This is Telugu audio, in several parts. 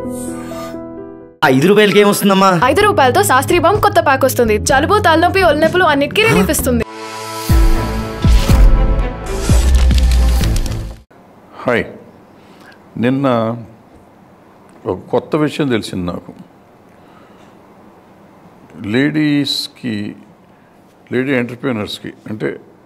ఆ ఐదు రూపాయలకి ఏమొస్తుందమ్మా ఐదు రూపాయలతో శాస్త్రీ బామ్ కొత్త ప్యాక్ వస్తుంది జలుబు తలనొప్పి ఒళ్ళనొప్పులు అన్నిటికీ రిలీఫ్ ఇస్తుంది హాయ్ నిన్న ఒక కొత్త విషయం తెలిసింది నాకు లేడీస్కి లేడీ ఎంటర్ప్రీనర్స్కి అంటే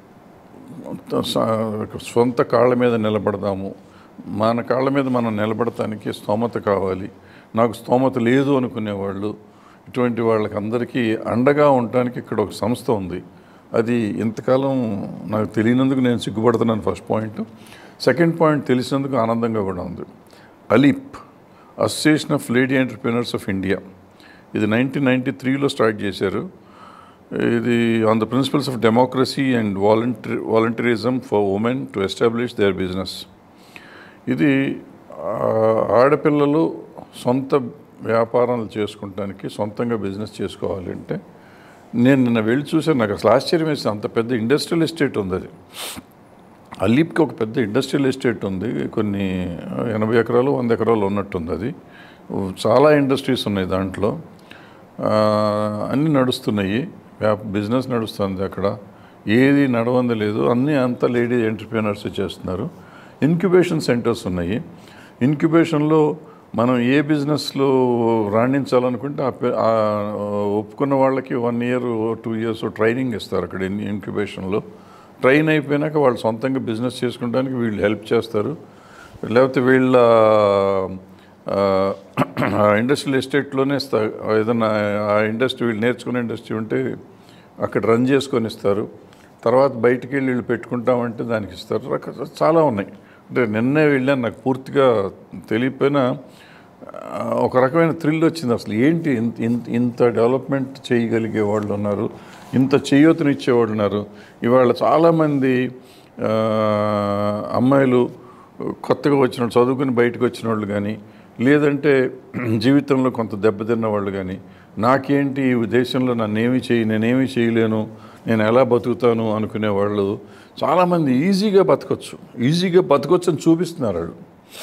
స- సొంత కాళ్ళ మీద నిలబడదాము మన కాళ్ళ మీద మనం నిలబడటానికి స్తోమత కావాలి నాకు స్తోమత లేదు అనుకునేవాళ్ళు ఇటువంటి వాళ్ళకి అందరికీ అండగా ఉండటానికి ఇక్కడ ఒక సంస్థ ఉంది అది ఇంతకాలం నాకు తెలియనందుకు నేను సిగ్గుపడుతున్నాను ఫస్ట్ పాయింట్ సెకండ్ పాయింట్ తెలిసినందుకు ఆనందంగా కూడా ఉంది ALEAP association of lady entrepreneurs of India ఇది నైన్టీన్ నైంటీ త్రీలో స్టార్ట్ చేశారు ఇది on the principles of democracy and voluntary voluntarism for women to establish their business ఇది ఆ, ఆడపిల్లలు సొంత వ్యాపారాలు చేసుకుంటానికి సొంతంగా బిజినెస్ చేసుకోవాలి అంటే నేను నిన్న వెళ్ళి చూసాను నాకు అసలు ఆశ్చర్యం వేసింది అంత పెద్ద ఇండస్ట్రియల్ ఎస్టేట్ ఉంది అది అలీప్కి ఒక పెద్ద ఇండస్ట్రియల్ ఎస్టేట్ ఉంది కొన్ని ఎనభై ఎకరాలు వంద ఎకరాలు ఉన్నట్టుంది అది చాలా ఇండస్ట్రీస్ ఉన్నాయి దాంట్లో ఆ, అన్నీ నడుస్తున్నాయి వ్యాప బిజినెస్ నడుస్తుంది అక్కడ ఏది నడవంది లేదు అన్నీ అంతా లేడీ ఎంటర్ప్రీనర్స్ చేస్తున్నారు ఇన్క్యుబేషన్ సెంటర్స్ ఉన్నాయి ఇన్క్యుబేషన్లో మనం ఏ బిజినెస్లో రాణించాలనుకుంటే ఆ పే- ఆ ఒప్పుకున్న వాళ్ళకి one year two years training ఇస్తారు అక్కడ ఇన్ ఇన్క్యుబేషన్లో ట్రైన్ అయిపోయినాక వాళ్ళు సొంతంగా బిజినెస్ చేసుకోవడానికి వీళ్ళు హెల్ప్ చేస్తారు లేకపోతే వీళ్ళ ఇండస్ట్రియల్ ఎస్టేట్లోనే ఇస్తా ఏదైనా ఆ ఇండస్ట్రీ వీళ్ళు నేర్చుకునే ఇండస్ట్రీ ఉంటే అక్కడ రన్ చేసుకొని ఇస్తారు తర్వాత బయటికి వెళ్ళి వీళ్ళు పెట్టుకుంటామంటే దానికి ఇస్తారు రక చాలా ఉన్నాయి అంటే నిన్నే వెళ్ళాను నాకు పూర్తిగా తెలియకపోయినా ఆ, ఒక రకమైన థ్రిల్ వచ్చింది అసలు ఏంటి ఇంత ఇంత ఇంత డెవలప్మెంట్ చేయగలిగే వాళ్ళు ఉన్నారు ఇంత చేయూతనిచ్చేవాళ్ళు ఉన్నారు ఇవాళ చాలామంది ఆ, అమ్మాయిలు కొత్తగా వచ్చిన వాళ్ళు, చదువుకుని బయటకు వచ్చిన వాళ్ళు కానీ లేదంటే జీవితంలో కొంత దెబ్బతిన్న వాళ్ళు కానీ నాకేంటి ఈ దేశంలో నన్నేమి చేయి నేనేమి చేయలేను నేను ఎలా బతుకుతాను అనుకునే వాళ్ళు చాలామంది ఈజీగా బతకొచ్చు ఈజీగా బతకొచ్చు అని చూపిస్తున్నారు వాళ్ళు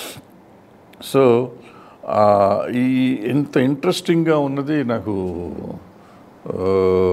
సో ఆ, ఈ ఇంత ఇంట్రెస్టింగ్గా ఉన్నది నాకు ఆ,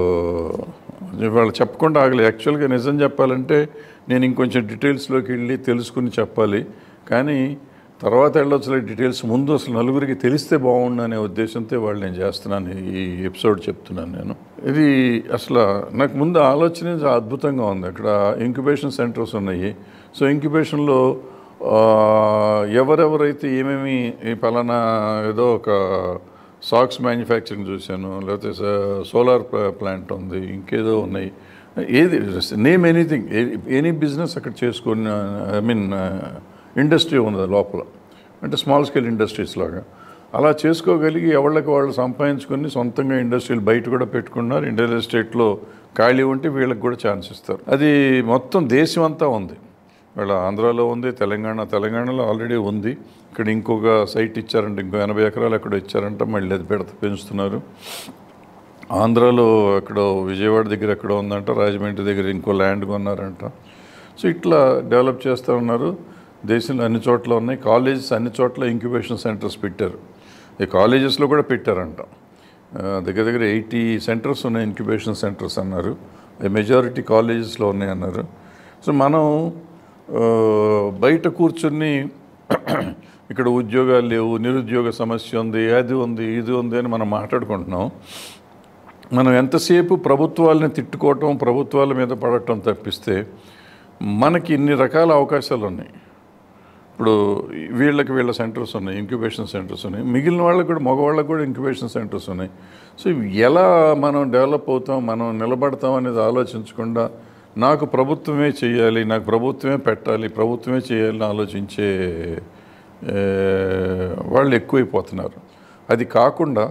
ఇవాళ చెప్పకుండా ఆగలేదు యాక్చువల్గా నిజం చెప్పాలంటే నేను ఇంకొంచెం డీటెయిల్స్లోకి వెళ్ళి తెలుసుకుని చెప్పాలి కానీ తర్వాత వెళ్ళొచ్చులే డీటెయిల్స్ ముందు అసలు నలుగురికి తెలిస్తే బాగుండు అనే ఉద్దేశంతో వాళ్ళు నేను చేస్తున్నాను ఈ ఎపిసోడ్ చెప్తున్నాను నేను ఇది అసలు నాకు ముందు ఆలోచన చాలా అద్భుతంగా ఉంది అక్కడ ఇంక్యుబేషన్ సెంటర్స్ ఉన్నాయి సో ఇంక్యుబేషన్లో ఆ, ఎవరెవరైతే ఏమేమి ఈ పలానా ఏదో ఒక సాక్స్ మ్యానుఫ్యాక్చరింగ్ చూశాను లేకపోతే సోలార్ ప్లాంట్ ఉంది ఇంకేదో ఉన్నాయి ఏది నేమ్ ఎనీథింగ్ ఎనీ బిజినెస్ అక్కడ చేసుకుని ఐ మీన్ ఇండస్ట్రీ ఉంది లోపల అంటే స్మాల్ స్కేల్ ఇండస్ట్రీస్ లాగా అలా చేసుకోగలిగి ఎవళ్ళకి వాళ్ళు సంపాదించుకొని సొంతంగా ఇండస్ట్రీలు బయట కూడా పెట్టుకున్నారు ఇండస్ట్రియల్ ఎస్టేట్లో ఖాళీ ఉంటే వీళ్ళకి కూడా ఛాన్స్ ఇస్తారు అది మొత్తం దేశం అంతా ఉంది వాళ్ళ ఆంధ్రాలో ఉంది తెలంగాణ తెలంగాణలో ఆల్రెడీ ఉంది ఇక్కడ ఇంకొక సైట్ ఇచ్చారంట ఇంకో ఎనభై ఎకరాలు అక్కడ ఇచ్చారంట మళ్ళీ అది పెడత పెంచుతున్నారు ఆంధ్రాలో ఎక్కడో విజయవాడ దగ్గర ఎక్కడో ఉందంట రాజమండ్రి దగ్గర ఇంకో ల్యాండ్ కొన్నారంట సో ఇట్లా డెవలప్ చేస్తూ ఉన్నారు దేశంలో అన్ని చోట్ల ఉన్నాయి కాలేజెస్ అన్ని చోట్ల ఇంక్యుబేషన్ సెంటర్స్ పెట్టారు ఈ కాలేజెస్లో కూడా పెట్టారంట ఆ, దగ్గర దగ్గర ఎయిటీ సెంటర్స్ ఉన్నాయి ఇంక్యుబేషన్ సెంటర్స్ అన్నారు మెజారిటీ కాలేజెస్లో ఉన్నాయి అన్నారు సో మనం ఆ, బయట కూర్చుని ఇక్కడ ఉద్యోగాలు లేవు నిరుద్యోగ సమస్య ఉంది అది ఉంది ఇది ఉంది అని మనం మాట్లాడుకుంటున్నాం మనం ఎంతసేపు ప్రభుత్వాలని తిట్టుకోవటం ప్రభుత్వాల మీద పడటం తప్పిస్తే మనకి ఇన్ని రకాల అవకాశాలు ఉన్నాయి ఇప్పుడు వీళ్ళకి వీళ్ళ సెంటర్స్ ఉన్నాయి ఇంక్యుబేషన్ సెంటర్స్ ఉన్నాయి మిగిలిన వాళ్ళకి కూడా మగవాళ్ళకి కూడా ఇంక్యుబేషన్ సెంటర్స్ ఉన్నాయి సో ఇవి ఎలా మనం డెవలప్ అవుతాం మనం నిలబడతాం అనేది ఆలోచించకుండా నాకు ప్రభుత్వమే చేయాలి నాకు ప్రభుత్వమే పెట్టాలి ప్రభుత్వమే చేయాలని ఆలోచించే ఏ, వాళ్ళు ఎక్కువైపోతున్నారు అది కాకుండా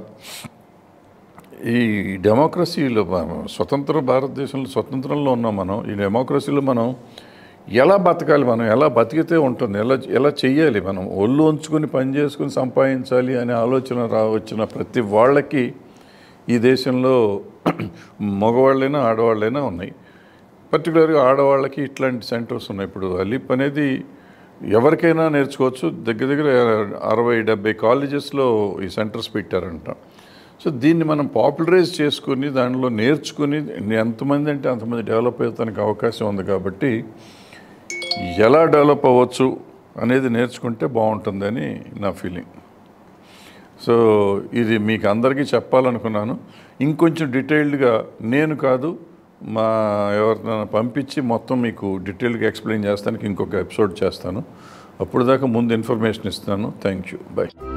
ఈ డెమోక్రసీలో మనం స్వతంత్ర భారతదేశంలో స్వతంత్రంలో ఉన్నాం మనం ఈ డెమోక్రసీలో మనం ఎలా బతకాలి మనం ఎలా బతికితే ఉంటుంది ఎలా ఎలా చెయ్యాలి మనం ఒళ్ళు ఉంచుకొని పని చేసుకుని సంపాదించాలి అనే ఆలోచన రా వచ్చిన ప్రతి వాళ్ళకి ఈ దేశంలో మగవాళ్ళైనా ఆడవాళ్ళైనా ఉన్నాయి పర్టికులర్గా ఆడవాళ్ళకి ఇట్లాంటి సెంటర్స్ ఉన్నాయి ఇప్పుడు అలీప్ అనేది ఎవరికైనా నేర్చుకోవచ్చు దగ్గర దగ్గర అరవై డెబ్బై కాలేజెస్లో ఈ సెంటర్స్ పెట్టారంట సో దీన్ని మనం పాపులరైజ్ చేసుకుని దానిలో నేర్చుకుని ఎంతమంది అంటే అంతమంది డెవలప్ అవుతానికి అవకాశం ఉంది కాబట్టి ఎలా డెవలప్ అవ్వచ్చు అనేది నేర్చుకుంటే బాగుంటుందని నా ఫీలింగ్ సో ఇది మీకు అందరికీ చెప్పాలనుకున్నాను ఇంకొంచెం డీటెయిల్డ్గా నేను కాదు మా ఎవరినైనా పంపించి మొత్తం మీకు డీటెయిల్గా ఎక్స్ప్లెయిన్ చేస్తానికి ఇంకొక ఎపిసోడ్ చేస్తాను అప్పుడు దాకా ముందు ఇన్ఫర్మేషన్ ఇస్తాను థ్యాంక్ యూ బాయ్